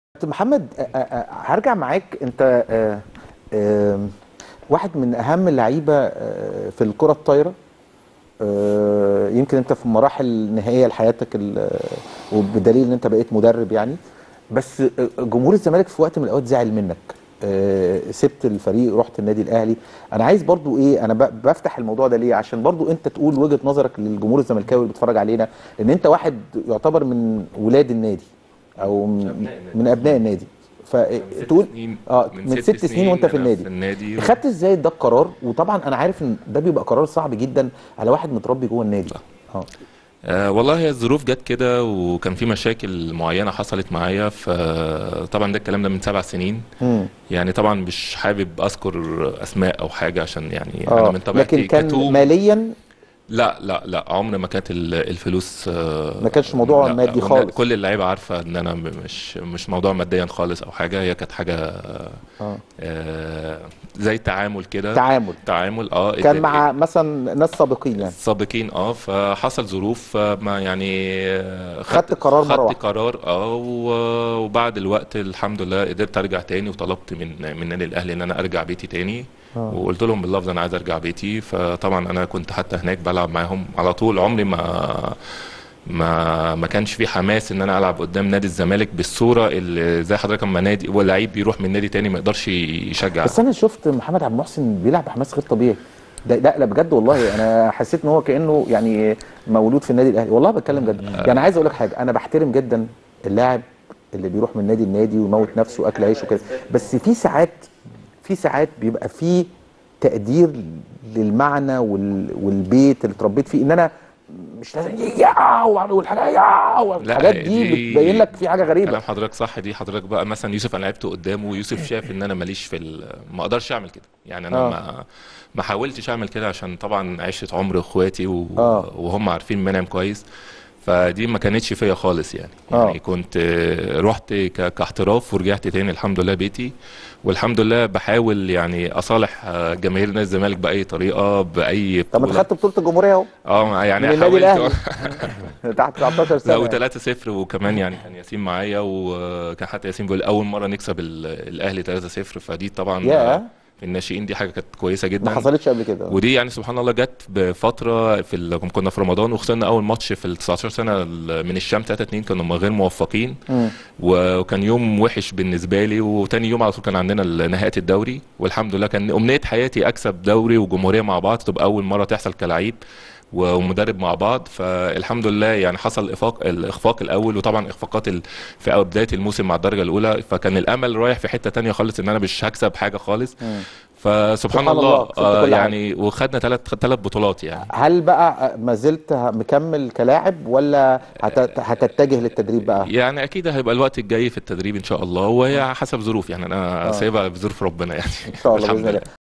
كابتن محمد آه، آه، آه، هرجع معاك انت آه، آه، واحد من اهم اللعيبه آه، في الكره الطايره آه، يمكن انت في مراحل نهائيه لحياتك ال- وبدليل ان انت بقيت مدرب يعني بس آه، جمهور الزمالك في وقت من الاوقات زعل منك آه، سبت الفريق رحت النادي الاهلي انا عايز برضو ايه انا ب- بفتح الموضوع ده ليه عشان برضو انت تقول وجهه نظرك للجمهور الزملكاوي اللي بيتفرج علينا لان انت واحد يعتبر من ولاد النادي او من, أبناء النادي. من ابناء النادي فتقول سنين اه من ست سنين وانت في أنا النادي في النادي خدت ازاي ده القرار وطبعا انا عارف ان ده بيبقى قرار صعب جدا على واحد متربي جوه النادي اه آه والله هي الظروف جت كده وكان في مشاكل معينة حصلت معايا فطبعا ده الكلام ده من سبع سنين مم. يعني طبعا مش حابب اذكر اسماء او حاجة عشان يعني انا اه من طبيعتي لكن كان كتوم ماليا لا لا لا عمر ما كانت ال- الفلوس آه، ما كانش موضوع لا، مادي والنا- خالص. كل اللعيبة عارفة ان انا م- مش مش موضوع ماديا خالص او حاجة هي كانت حاجة اه آه، زي تعامل كده تعامل تعامل اه كان ات- مع مثلا ناس سابقين يعني سابقين اه فحصل ظروف ما يعني آه، خدت قرار مرة خدت واحدة. قرار اه و- وبعد الوقت الحمد لله قدرت ارجع تاني وطلبت من من النادي الاهلي ان انا ارجع بيتي تاني آه. وقلت لهم باللفظ انا عايز ارجع بيتي فطبعا انا كنت حتى هناك بلعب معاهم على طول عمري ما ما ما كانش في حماس ان انا العب قدام نادي الزمالك بالصوره اللي زي حضرتك اما نادي ولعيب بيروح من نادي تاني ما يقدرش يشجع بس انا شفت محمد عبد المحسن بيلعب بحماس غير طبيعي ده لا لا بجد والله انا حسيت ان هو كانه يعني مولود في النادي الاهلي والله بتكلم جد يعني عايز اقول لك حاجه انا بحترم جدا اللاعب اللي بيروح من نادي لنادي ويموت نفسه اكل عيش وكده بس في ساعات في ساعات بيبقى في تقدير للمعنى وال والبيت اللي اتربيت فيه ان انا مش لازم يا والحاجه يا والحاجات دي دي- بتبين لك في حاجه غريبه كلام حضرتك صح دي حضرتك بقى مثلا يوسف انا لعبت قدامه ويوسف شاف ان انا ماليش في ال- ما اقدرش اعمل كده يعني انا آه. ما ما حاولتش اعمل كده عشان طبعا عشره عمر اخواتي و... آه. وهم عارفين منعم كويس فدي ما كانتش فيا خالص يعني آه. يعني كنت آه، رحت ك... كاحتراف ورجعت تاني الحمد لله بيتي والحمد لله بحاول يعني اصالح آه، جماهير نادي الزمالك باي طريقه باي طب ما انت بطوله خدت بطوله الجمهوريه اهو اه يعني من النادي حاولت الاهلي تحت 19 سنه لا يعني. و3 0 وكمان يعني كان ياسين معايا وكان حتى ياسين بيقول اول مره نكسب ال- الاهلي 3 0 فدي طبعا ياه. في الناشئين دي حاجه كانت كويسه ما جدا حصلتش قبل كده ودي يعني سبحان الله جت بفتره في ال... كنا في رمضان وخسرنا اول ماتش في ال 19 سنه ال- من الشام 3 2 كنا غير موفقين مم. وكان يوم وحش بالنسبه لي وتاني يوم على طول كان عندنا ال- نهائي الدوري والحمد لله كان امنيه حياتي اكسب دوري وجمهوريه مع بعض تبقى اول مره تحصل كلعيب ومدرب مع بعض فالحمد لله يعني حصل الإخفاق الاخفاق الاول وطبعا اخفاقات ال... في أول بدايه الموسم مع الدرجه الاولى فكان الامل رايح في حته تانية خالص ان انا مش هكسب حاجه خالص مم. فسبحان سبحان الله، الله كسبت آه كل حاجة. يعني وخدنا ثلاث ثلاث بطولات يعني هل بقى ما زلت مكمل كلاعب ولا هت- هتتجه للتدريب بقى؟ يعني اكيد هيبقى الوقت الجاي في التدريب ان شاء الله وهي حسب ظروف يعني انا آه. سايبها بظروف ربنا يعني ان شاء الله الحمد باذن الله لله